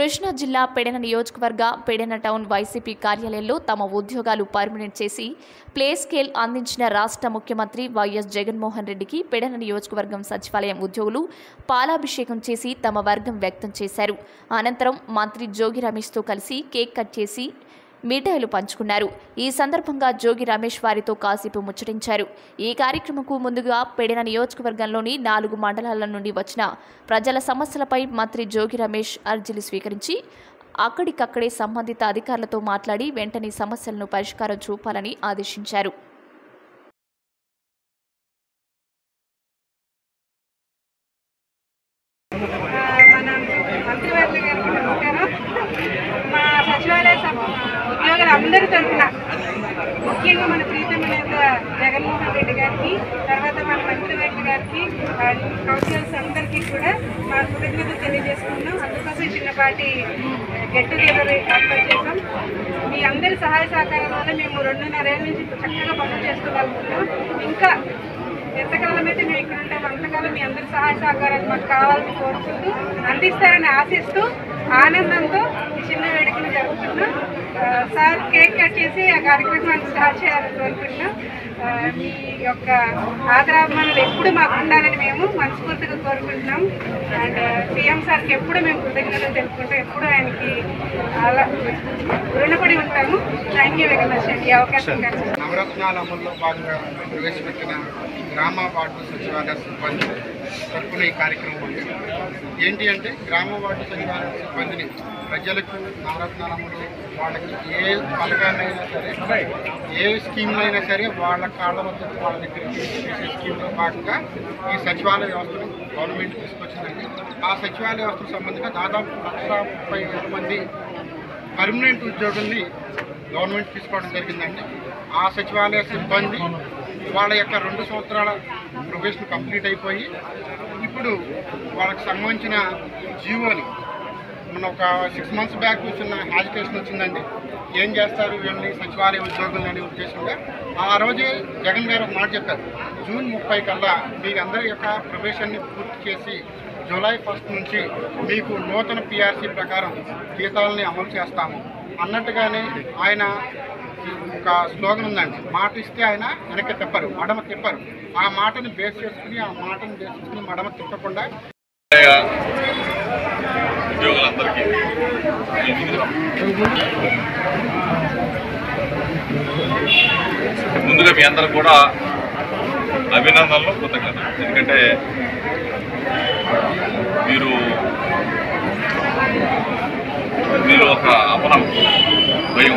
కృష్ణా జిల్లా పెడన నియోజకవర్గ Pedana town YCP కార్యాలయంలో తమ ఉద్యోగాలు పర్మనెంట్ చేసి ప్లే స్కేల్ అందించిన రాష్ట్ర ముఖ్యమంత్రి వైఎస్ జగన్మోహన్ రెడ్డికి పెడన నియోజకవర్గం సచివాలయం ఉద్యోగులు పాలాభిషేకం చేసి తమ వర్గం వ్యక్తం చేశారు అనంతరం మంత్రి జోగి రమేష్తో కలిసి కేక్ కట్ చేసి మిఠాయిలు పంచుకున్నారు ఈ సందర్భంగా జోగి రమేష్ వారితో కాసేపు ముచ్చటించారు ఈ కార్యక్రమంకు ముందుగా పెడిన నియోజకవర్గంలోని నాలుగు మండలాల నుండి వచ్చిన ప్రజల సమస్యలపై మంత్రి జోగి రమేష్ అర్జీలు స్వీకరించి అక్కడికక్కడే సంబంధిత అధికారులతో మాట్లాడి వెంటనే సమస్యలను పరిష్కారం చూపాలని ఆదేశించారు మన మంత్రివర్గ గారికి నమస్కారం మా సచివాలయ సభ ఉద్యోగులు అందరి తరఫున ముఖ్యంగా మన ప్రీతమ నేత జగన్మోహన్ రెడ్డి గారికి తర్వాత మన మంత్రివర్గ గారికి ఆ, కౌన్సిలర్స్ అందరికీ కూడా మా కృతజ్ఞతలు తెలియజేసుకున్నాం అందుకోసం ఈ చిన్నపాటి గెట్ టుగెదర్ ఏర్పాటు చేసాం మీ అందరి సహాయ సహకారాల వల్ల మేము రెండున్నరేళ్ళ నుంచి చక్కగా పనులు చేసుకోగలుగుతున్నాం ఇంకా ఎంతకాలం అయితే మేము ఇక్కడ ఉంటాం అంతకాలం మీ అందరి సహాయ సహకారాలు మాకు కావాలని కోరుకుంటూ అందిస్తారని ఆశిస్తూ ఆనందంతో ఈ చిన్న వేడుకను జరుపుతున్నాం ఆ, సార్ కేక్ కట్ చేసి ఆ కార్యక్రమాన్ని స్టార్ట్ చేయాలని కోరుకుంటున్నాం ఆ, మీ యొక్క ఆదరాభిమానులు ఎప్పుడు మాకు ఉండాలని మేము మనస్ఫూర్తిగా కోరుకుంటున్నాం అండ్ సీఎం సార్కి ఎప్పుడు మేము కృతజ్ఞతలు తెలుపుకుంటాం ఎప్పుడు ఆయనకి అలా రుణపడి ఉంటాము థ్యాంక్ యూ వెరీ మచ్ అండి ఈ అవకాశం కలిసి నవరత్నాల అమల్లో భాగంగా ప్రవేశపెట్టిన గ్రామ వార్డు సచివాలయ సిబ్బంది తరపున ఈ కార్యక్రమం ఉంది ఏంటి అంటే గ్రామ వార్డు సచివాలయ సిబ్బందిని ప్రజలకు నవరత్నాల అమలు వాళ్ళకి ఏ పథకాన్నైనా సరే ఏ స్కీమ్లో అయినా సరే వాళ్ళ కాళ్ళ వద్ద వాళ్ళ దగ్గరికి చేసే స్కీమ్లో భాగంగా ఈ సచివాలయ వ్యవస్థను గవర్నమెంట్ తీసుకొచ్చిందండి ఆ సచివాలయ వ్యవస్థకు సంబంధించిన దాదాపు లక్ష ముప్పై వేల మంది పర్మనెంట్ ఉద్యోగుల్ని గవర్నమెంట్ తీసుకోవడం జరిగిందండి ఆ సచివాలయ సిబ్బంది వాళ్ళ యొక్క రెండు సంవత్సరాల ప్రొఫెషన్ కంప్లీట్ అయిపోయి ఇప్పుడు వాళ్ళకి సంబంధించిన జీవోని మన ఒక సిక్స్ మంత్స్ బ్యాక్ వచ్చిన యాజిటేషన్ వచ్చిందండి ఏం చేస్తారు వీళ్ళని సచివాలయ ఉద్యోగులు అనే ఉద్దేశంగా ఆ రోజే జగన్ గారు ఒక మాట చెప్పారు జూన్ ముప్పై కల్లా మీ అందరి యొక్క ప్రొఫెషన్ని పూర్తి చేసి జూలై ఫస్ట్ నుంచి మీకు నూతన పిఆర్సీ ప్రకారం జీతాలని అమలు చేస్తాము అన్నట్టుగానే ఆయన ఒక స్లోగన్ ఉందండి మాట ఇస్తే ఆయన వెనక్కి తిప్పరు మడమ తిప్పరు ఆ మాటని బేస్ చేసుకుని ఆ మాటని బేస్ చేసుకుని మడమ తిప్పకుండా ఉద్యోగులందరికీ ముందుగా మీ అందరూ కూడా అభినందనలు కృతజ్ఞత ఎందుకంటే మీరు మీరు ఒక అపనం భయం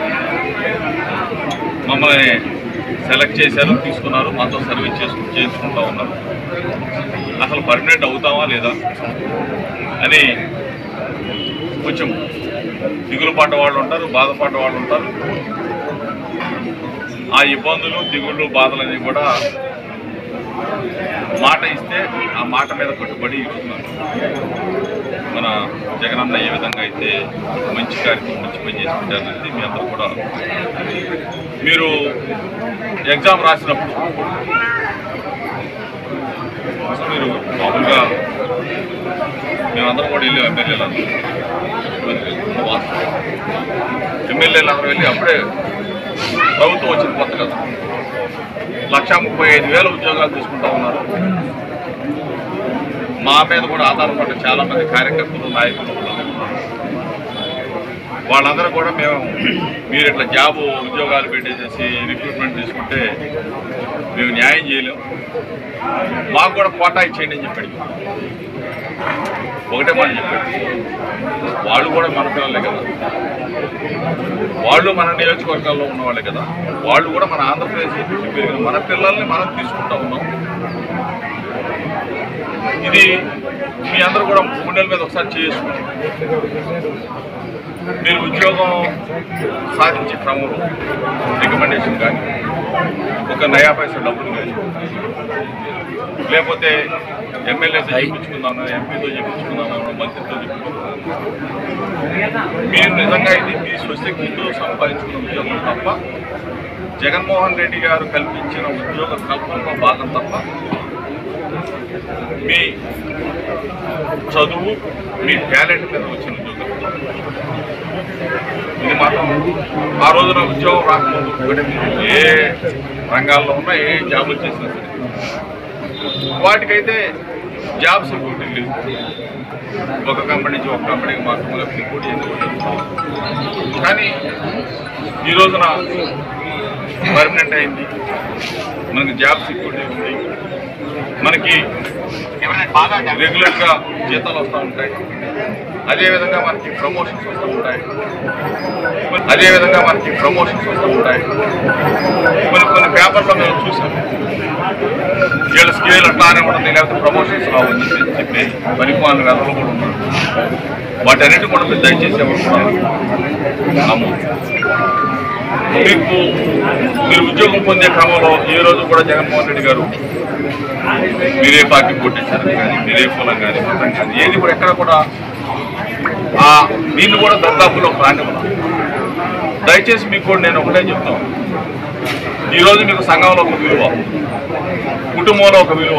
మమ్మల్ని సెలెక్ట్ చేశారు తీసుకున్నారు మాతో సర్వీస్ చేసు చేసుకుంటా ఉన్నారు అసలు పర్మనెంట్ అవుతామా లేదా అని కొంచెం దిగులు పడ్డ వాళ్ళు ఉంటారు బాధపడ్డ వాళ్ళు ఉంటారు ఆ ఇబ్బందులు దిగుళ్ళు బాధలన్నీ కూడా మాట ఇస్తే ఆ మాట మీద కట్టుబడి ఇస్తున్నారు మన జగనన్న ఏ విధంగా అయితే మంచి కార్యక్రమం మంచి పని చేసి పెట్టారనేది మీ అందరూ కూడా మీరు ఎగ్జామ్ రాసినప్పుడు మీరు మామూలుగా మేమందరం కూడా వెళ్ళి ఎమ్మెల్యేలు ఎమ్మెల్యేలు అందరూ వెళ్ళి అప్పుడే ప్రభుత్వం వచ్చింది కొత్త కదా లక్ష ముప్పై ఐదు వేల ఉద్యోగాలు తీసుకుంటా ఉన్నారు మా మీద కూడా ఆధారపడ్డ చాలా మంది కార్యకర్తలు నాయకులు ఉన్నారు. వాళ్ళందరూ కూడా మేము మీరు ఇట్లా జాబ్ ఉద్యోగాలు పెట్టేసేసి రిక్రూట్మెంట్ తీసుకుంటే మేము న్యాయం చేయలేం మాకు కూడా కోటా ఇచ్చేయండి అని చెప్పాడు ఒకటే మాట చెప్పాడు వాళ్ళు కూడా మన పిల్లలే కదా వాళ్ళు మన నియోజకవర్గాల్లో ఉన్న వాళ్ళే కదా వాళ్ళు కూడా మన ఆంధ్రప్రదేశ్ నుంచి పెరిగిన మన పిల్లల్ని మనం తీసుకుంటా ఉన్నాం ఇది మీ అందరూ కూడా గుండెల మీద ఒకసారి చేసుకుని మీరు ఉద్యోగం సాధించే క్రమంలో రికమెండేషన్ కానీ ఒక నయా పైసా డబ్బులు కానీ లేకపోతే ఎమ్మెల్యేతో చెప్పించుకుందాము ఎంపీతో చెప్పించుకుందాము మంత్రితో చెప్పించుకుందాము మీరు నిజంగా ఇది మీ స్వశక్తితో సంపాదించుకున్న ఉద్యోగం తప్ప జగన్మోహన్ రెడ్డి గారు కల్పించిన ఉద్యోగ కల్పనలో భాగం తప్ప మీ చదువు మీ టాలెంట్ మీద వచ్చిన ఉద్యోగం ఇది మాత్రం ఆ రోజున ఉద్యోగం రాకముందు అంటే మీరు ఏ రంగాల్లో ఉన్నా ఏ జాబులు చేసినా సరే వాటికైతే జాబ్ సెక్యూరిటీ లేదు ఒక కంపెనీ నుంచి ఒక కంపెనీకి మాత్రమే సెక్యూరిటీ ఎందుకు కానీ ఈ రోజున పర్మనెంట్ అయింది మనకి జాబ్ సెక్యూరిటీ ఉంది మనకి రెగ్యులర్గా జీతాలు వస్తూ ఉంటాయి అదేవిధంగా మనకి ప్రమోషన్స్ వస్తూ ఉంటాయి అదేవిధంగా మనకి ప్రమోషన్స్ వస్తూ ఉంటాయి కొన్ని కొన్ని పేపర్లో మేము చూసాం వీళ్ళ స్కేల్ అట్లానే ఉంటుంది లేకపోతే ప్రమోషన్స్ రావని చెప్పి చెప్పి పరిపాలన వెదలు కూడా ఉన్నారు వాటన్నిటి కూడా మీరు దయచేసి ఎవరు కూడా నమ్మొద్దు. మీకు మీరు ఉద్యోగం పొందే క్రమంలో ఏ రోజు కూడా జగన్మోహన్ రెడ్డి గారు మీరే పార్టీ కొట్టించారు కానీ మీరే కులం కానీ మతం కానీ ఏది కూడా ఎక్కడ కూడా ఆ దీన్ని కూడా దర్దాపులో రానివ్వను దయచేసి మీకు కూడా నేను ఒకటే చెప్తాను ఈరోజు మీకు సంఘంలో ఒక విలువ కుటుంబంలో ఒక విలువ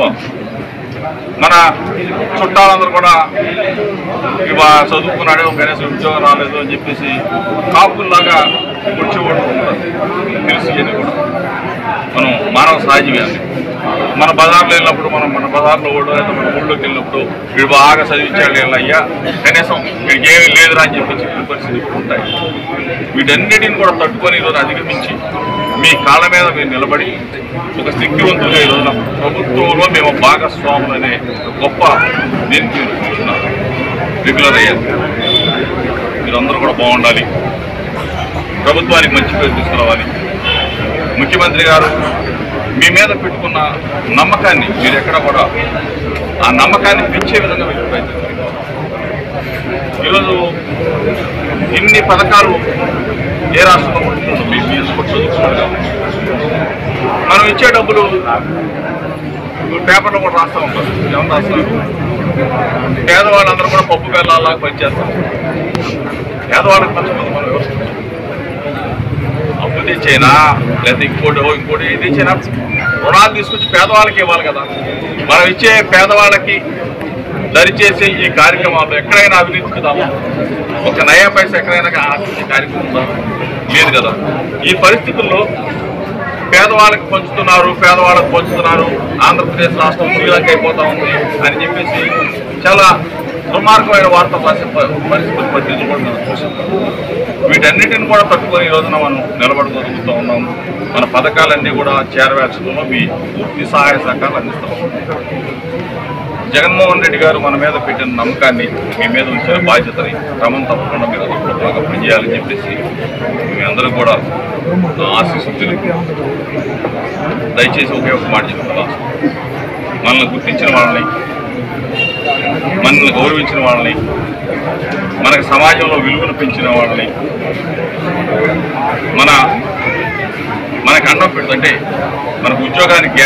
మన చుట్టాలందరూ కూడా ఇవ చదువుకున్నాడే కనీసం ఉద్యోగం రాలేదు అని చెప్పేసి కాపుల్లాగా వచ్చేవాడు ఉంటారు తెలుసు ఇవన్నీ కూడా మనం మానవ సహజమే అది మన బజార్లో వెళ్ళినప్పుడు మనం మన బజార్లో ఓడు లేదా మన ఊళ్ళోకి వెళ్ళినప్పుడు వీడు బాగా చదివించాడు అయ్యా కనీసం వీడికి ఏమీ లేదురా అని చెప్పి చెప్పిన పరిస్థితి కూడా ఉంటాయి వీటన్నిటిని కూడా తట్టుకొని ఈరోజు అధిగమించి మీ కాళ్ళ మీద మీరు నిలబడి ఒక శక్తివంతులుగా ఈ రోజున ప్రభుత్వంలో మేము భాగస్వాములు అనే గొప్ప దీనికి మీరు కూర్చున్నారు రెగ్యులర్ అయ్యారు మీరందరూ కూడా బాగుండాలి ప్రభుత్వానికి మంచి పేరు తీసుకురావాలి ముఖ్యమంత్రి గారు మీ మీద పెట్టుకున్న నమ్మకాన్ని మీరు ఎక్కడ కూడా ఆ నమ్మకాన్ని పెంచే విధంగా మీరు ప్రయత్నం చేయాలి. ఈరోజు ఇన్ని పథకాలు ఏ రాష్ట్రంలో కూడా ఉండదు. మీ మీరు కూడా చదువుకున్నారు కాబట్టి. మనం ఇచ్చే డబ్బులు పేపర్లో కూడా రాస్తూ ఉంటారు ఏమన్నా రాస్తారు పేదవాళ్ళందరూ కూడా పప్పు బెల్లాలాగా పనిచేస్తారు పేదవాళ్ళకి పంచమంది మనం వ్యవస్థ అప్పు తెచ్చైనా లేదా ఇంకోటి ఓ ఇంకోటి ఏది తెచ్చైనా రుణాలు తీసుకొచ్చి పేదవాళ్ళకి ఇవ్వాలి కదా మనం ఇచ్చే పేదవాళ్ళకి దరిచేసే ఈ కార్యక్రమాల్లో ఎక్కడైనా అవినీతిదామా ఒక నయా పైసా ఎక్కడైనా ఆశించే కార్యక్రమం ఉందా లేదు కదా ఈ పరిస్థితుల్లో పేదవాళ్ళకి పంచుతున్నారు పేదవాళ్ళకి పంచుతున్నారు ఆంధ్రప్రదేశ్ రాష్ట్రం శ్రీలంక అయిపోతా ఉంది అని చెప్పేసి చాలా దుర్మార్గమైన వార్త రాసే ప- పరిస్థితులు పరిస్థితులు కూడా మనం చూసాం వీటన్నిటిని కూడా తట్టుకొని ఈ రోజున మనం నిలబడగలుగుతూ ఉన్నాం మన పథకాలన్నీ కూడా చేరవేర్చడంలో మీ పూర్తి సహాయ సహకారాలు అందిస్తాం జగన్మోహన్ రెడ్డి గారు మన మీద పెట్టిన నమ్మకాన్ని మీ మీద ఉంచిన బాధ్యతని క్రమం తప్పకుండా మీరు అందరూ కూడా బాగా పనిచేయాలని చెప్పేసి మీ అందరూ కూడా నా ఆశీస్సు తెలుపు దయచేసి ఒకే ఒక మాట చెప్తున్నా మనల్ని గుర్తించిన వాళ్ళని మనల్ని గౌరవించిన వాళ్ళని మనకు సమాజంలో విలువలు పెంచిన వాళ్ళని మన మనకు అండం పెడుతుంటే మనకు ఉద్యోగానికి